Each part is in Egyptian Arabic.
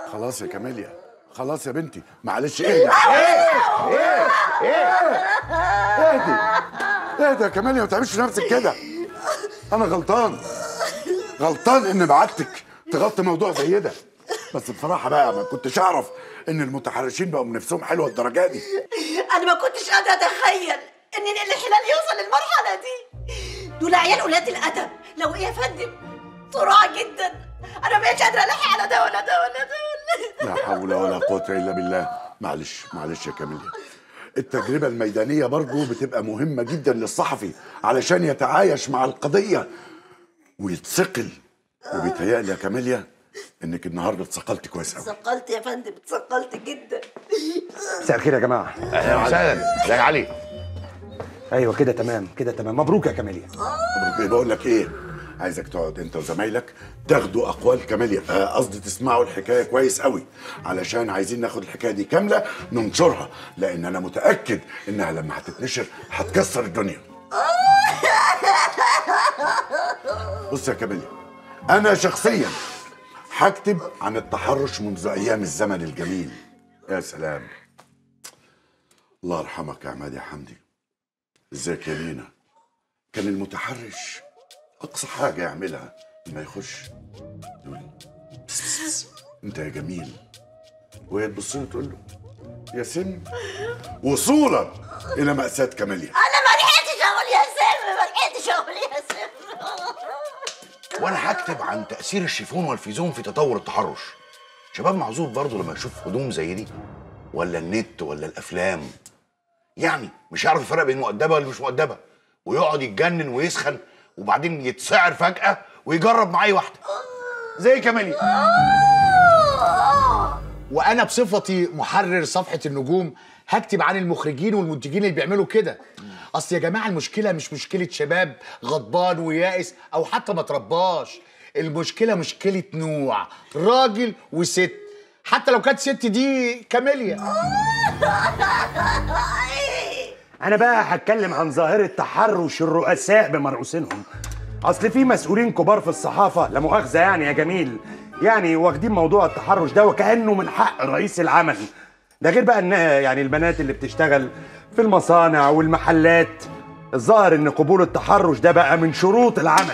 خلاص يا كاميليا خلاص يا بنتي معلش اهدي اهدي اهدي يا كاميليا ما تعملش نفسك كده انا غلطان غلطان اني بعتك تغطي موضوع زي ده بس بصراحه بقى ما كنتش اعرف ان المتحرشين بقوا من نفسهم حلوه الدرجه دي انا ما كنتش قادره اتخيل ان الانحلال يوصل للمرحله دي دول عيال ولاد الادب لو ايه يا فندم صراع جدا انا مش قادره الحق على ده ولا ده ولا ده ولا لا حول ولا قوه الا بالله معلش معلش يا كاميليا التجربة الميدانية برضو بتبقى مهمة جدا للصحفي علشان يتعايش مع القضية ويتثقل وبيتهيألي يا كاميليا انك النهارده اتثقلت كويس قوي اتثقلت يا فندم اتثقلت جدا مساء الخير يا جماعه اهلا وسهلا ازيك يا علي ايوه كده تمام كده تمام مبروك يا كاميليا مبروك ايه بقول لك ايه عايزك تقعد انت وزمايلك تاخدوا اقوال كاميليا آه، قصدي تسمعوا الحكايه كويس قوي علشان عايزين ناخد الحكايه دي كامله ننشرها لان انا متاكد انها لما هتتنشر هتكسر الدنيا بص يا كاميليا انا شخصيا هكتب عن التحرش منذ ايام الزمن الجميل يا سلام الله يرحمك يا عماد يا حمدي ازيك يا لينا كان المتحرش اقصى حاجه يعملها لما يخش يقول بس بس بس انت يا جميل وهي تبص له تقول له يا سم وصولا الى ماساه كاميليا انا ما لحقتش اقول يا سم ما لحقتش اقول يا سم وانا هكتب عن تاثير الشيفون والفيزون في تطور التحرش شباب معذور برضه لما يشوف هدوم زي دي ولا النت ولا الافلام يعني مش هيعرف الفرق بين مؤدبه ولا مش مؤدبه ويقعد يتجنن ويسخن وبعدين يتسعر فجاه ويجرب مع اي واحده زي كاميليا وانا بصفتي محرر صفحه النجوم هكتب عن المخرجين والمنتجين اللي بيعملوا كده اصل يا جماعه المشكله مش مشكله شباب غضبان ويائس او حتى ما ترباش المشكله مشكله نوع راجل وست حتى لو كانت ست دي كاميليا انا بقى هتكلم عن ظاهره تحرش الرؤساء بمرؤوسينهم اصل في مسؤولين كبار في الصحافه لا مؤاخذه يعني يا جميل يعني واخدين موضوع التحرش ده وكانه من حق رئيس العمل ده غير بقى ان يعني البنات اللي بتشتغل في المصانع والمحلات الظاهر ان قبول التحرش ده بقى من شروط العمل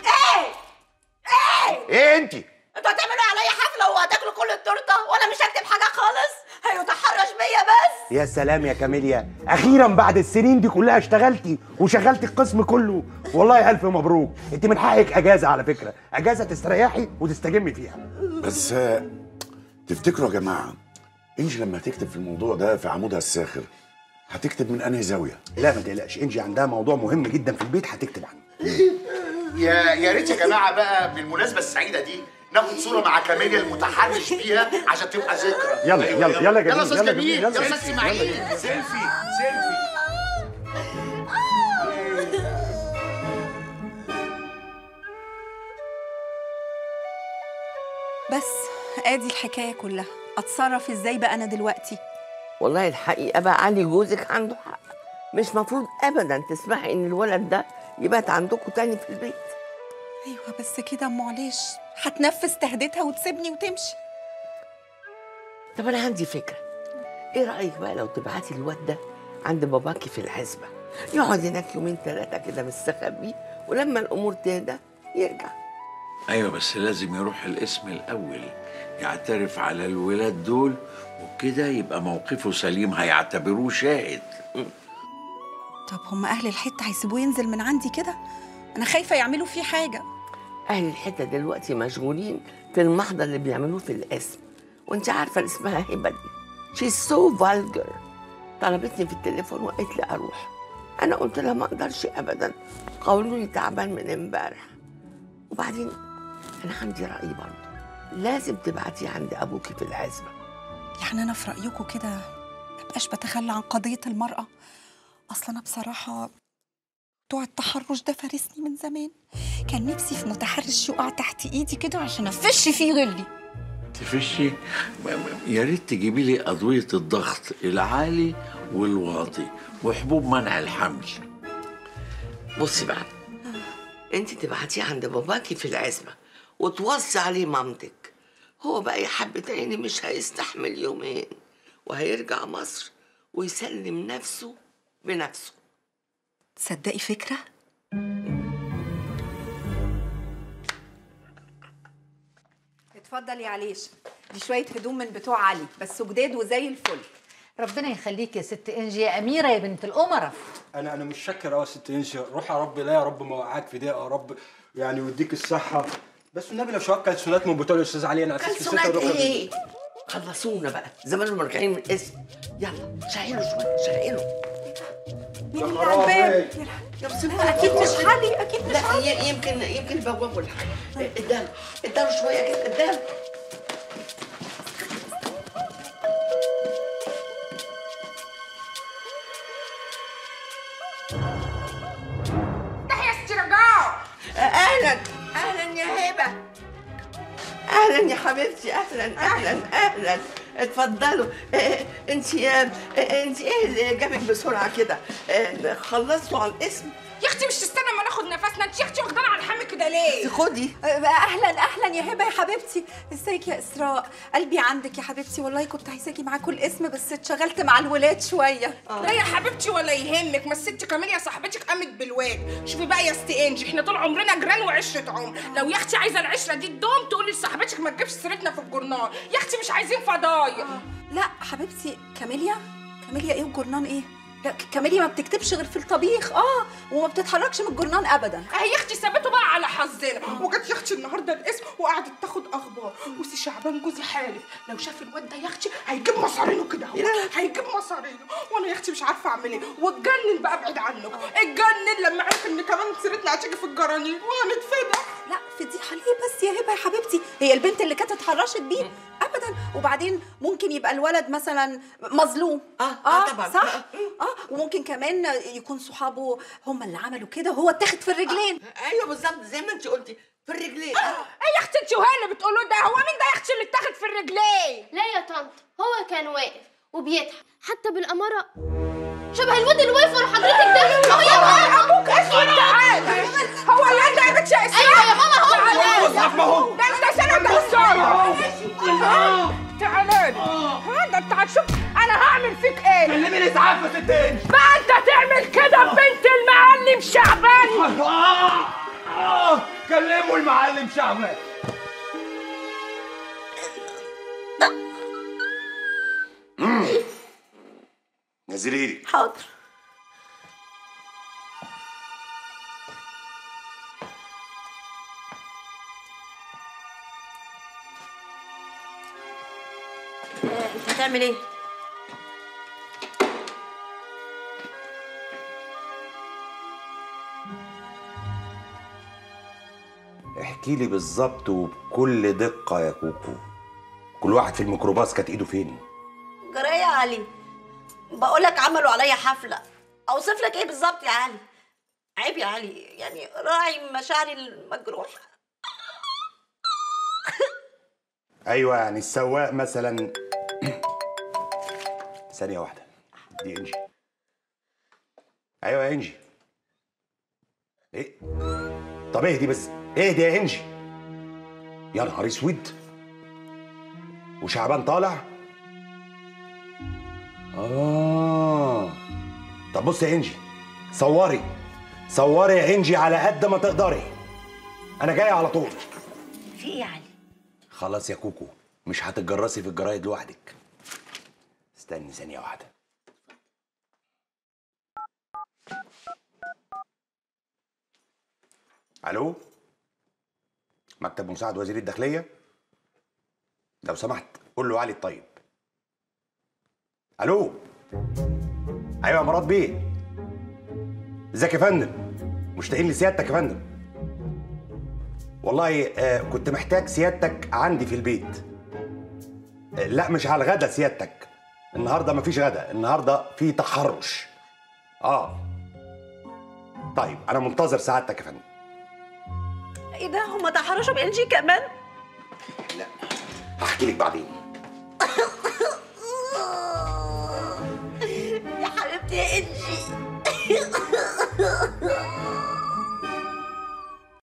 ايه انت انتوا هتعملوا عليا حفله وهتاكلوا كل التورته وانا مش هكتب حاجه خالص هيتحرش بيا بس يا سلام يا كاميليا اخيرا بعد السنين دي كلها اشتغلتي وشغلتي القسم كله والله الف مبروك انت من حقك اجازه على فكره اجازه تستريحي وتستجمي فيها بس آه، تفتكروا يا جماعه انجي لما هتكتب في الموضوع ده في عمودها الساخر هتكتب من انهي زاويه لا ما تقلقش انجي عندها موضوع مهم جدا في البيت هتكتب عنه يا يا ريت يا جماعه بقى بالمناسبه السعيده دي ناخد صوره مع كاميليا المتحرش فيها عشان تبقى ذكرى يلا يلا يلا يا جميل يلا استاذ يلا جميل جميل يلا يلا استاذ اسماعيل سيلفي سيلفي بس ادي الحكايه كلها اتصرف ازاي بقى انا دلوقتي والله الحقيقة بقى علي جوزك عنده حق مش مفروض أبدا تسمحي إن الولد ده يبات عندكم تاني في البيت ايوه بس كده ام معلش هتنفذ تهديدها وتسيبني وتمشي طب أنا عندي فكرة إيه رأيك بقى لو تبعتي الواد ده عند باباكي في العزبة يقعد هناك يومين ثلاثة كده مستخبي ولما الأمور تهدى يرجع ايوه بس لازم يروح الاسم الاول يعترف على الولاد دول وكده يبقى موقفه سليم هيعتبروه شاهد طب هم اهل الحته هيسيبوه ينزل من عندي كده انا خايفه يعملوا فيه حاجه أهل الحتة دلوقتي مشغولين في المحضر اللي بيعملوه في القسم وأنت عارفة اللي اسمها هبة دي she's so vulgar طلبتني في التليفون وقالت لي أروح أنا قلت لها ما أقدرش أبدا قولوني تعبان من امبارح وبعدين أنا عندي رأي برضه لازم تبعتيه عند أبوكي في العزبة يعني انا في رايكم كده ما ابقاش بتخلى عن قضيه المراه اصل انا بصراحه بتوع التحرش ده فارسني من زمان كان نفسي في متحرش يقع تحت ايدي كده عشان افش فيه غلي تفشي م- م- يا ريت تجيبي لي ادويه الضغط العالي والواطي وحبوب منع الحمل بصي بقى انت تبعتيه عند باباكي في العزبة وتوصي عليه مامتك هو بقى يا حبة عيني مش هيستحمل يومين وهيرجع مصر ويسلم نفسه بنفسه تصدقي فكرة؟ اتفضل يا عليش دي شوية هدوم من بتوع علي بس جداد وزي الفل ربنا يخليك يا ست انجي يا اميره يا بنت الامراء انا انا مش شاكر يا ست انشا روح يا رب لا يا رب موقعك في دقيقه يا رب يعني ويديك الصحه بس النبي لو شويه كالسونات من بتوع الاستاذ علي انا اساس في الستة كالسونات الركب. ايه خلصونا بقى زمانهم راجعين من الاسم يلا شعيله شويه شعيله مين اللي خرابي. على الباب؟ يا بسم اكيد مش علي اكيد مش لا علي ي- يمكن يمكن البواب ولا حاجه قدام قدام شويه كده قدام يا ست رجاء اهلا اهلا يا هبه اهلا يا حبيبتي اهلا اهلا اهلا اتفضلوا انت انت ايه اللي جابك بسرعه كده آه، خلصتوا على الاسم يا اختي مش تستنى ما ناخد نفسنا انت يا اختي واخدانا على الحم كده ليه خدي اهلا اهلا يا هبه يا حبيبتي ازيك يا اسراء قلبي عندك يا حبيبتي والله كنت عايزاكي معاكم الاسم بس اتشغلت مع الولاد شويه لا يا حبيبتي ولا يهمك ما الست كمان يا صاحبتك قامت بالواد شوفي بقى يا ست انجي احنا طول عمرنا جيران وعشره عمر لو يا اختي عايزه العشره دي تدوم تقولي لصاحبتك ما تجيبش سيرتنا في الجورنال يا اختي مش عايزين فضايح لا حبيبتي كاميليا كاميليا ايه وجورنان ايه لا ك- كاميليا ما بتكتبش غير في الطبيخ اه وما بتتحركش من الجورنان ابدا اهي يا اختي سابته بقى على حظنا وجت يا اختي النهارده الاسم وقعدت تاخد اخبار وسي شعبان جوزي حالف لو شاف الواد ده يا اختي هيجيب مصارينه كده هو هيجيب مصارينه وانا يا اختي مش عارفه اعمل ايه واتجنن بقى ابعد عنكم اتجنن لما عرف ان كمان سيرتنا هتيجي في الجرانين وهنتفضح لا فضيحه ليه بس يا هبه يا حبيبتي هي البنت اللي كانت اتحرشت بيه ابدا وبعدين ممكن يبقى الولد مثلا مظلوم آه، آه، طبعاً. صح اه وممكن كمان يكون صحابه هم اللي عملوا كده وهو اتاخد في الرجلين ايوه بالظبط زي ما انت قلتي في الرجلين ايه يا اختي انت وهي اللي بتقولوا ده هو مين ده يا اختي اللي اتاخد في الرجلين لا يا طنط هو كان واقف وبيضحك حتى بالأمارة شبه الواد اللي واقف ورا حضرتك ده هو يا ماما ابوك اسود تعالى هو الواد ده يا بنت يا اسراء ايوه يا ماما هو تعالى ده انت سنه ده الصوت تعالى ها ده انت هتشوف انا هعمل فيك ايه كلمي الاسعاف يا ست انشا بقى انت تعمل كده ببنت المعلم شعبان آه آه كلموا المعلم شعبان نزلي ايدك حاضر آه، انت هتعمل ايه؟ احكي لي بالظبط وبكل دقه يا كوكو كل واحد في الميكروباص كانت ايده فين جرايه يا علي بقول لك عملوا عليا حفله اوصف لك ايه بالظبط يا علي عيب يا علي يعني راعي مشاعري المجروحه ايوه يعني السواق مثلا ثانيه واحده دي انجي ايوه يا انجي ايه طب اهدي بس اهدي يا انجي يا نهار اسود وشعبان طالع اه طب بص يا انجي صوري صوري يا انجي على قد ما تقدري انا جاي على طول في ايه يا علي؟ خلاص يا كوكو مش هتتجرسي في الجرايد لوحدك استني ثانية واحدة ألو مكتب مساعد وزير الداخلية لو سمحت قول له علي الطيب ألو أيوة يا مراد بيه ازيك يا فندم مشتاقين لسيادتك يا فندم والله آه، كنت محتاج سيادتك عندي في البيت آه، لا مش على الغدا سيادتك النهارده مفيش غدا النهارده في تحرش اه طيب انا منتظر سعادتك يا فندم ايه ده هما تحرشوا بانجي كمان؟ هحكي لك بعدين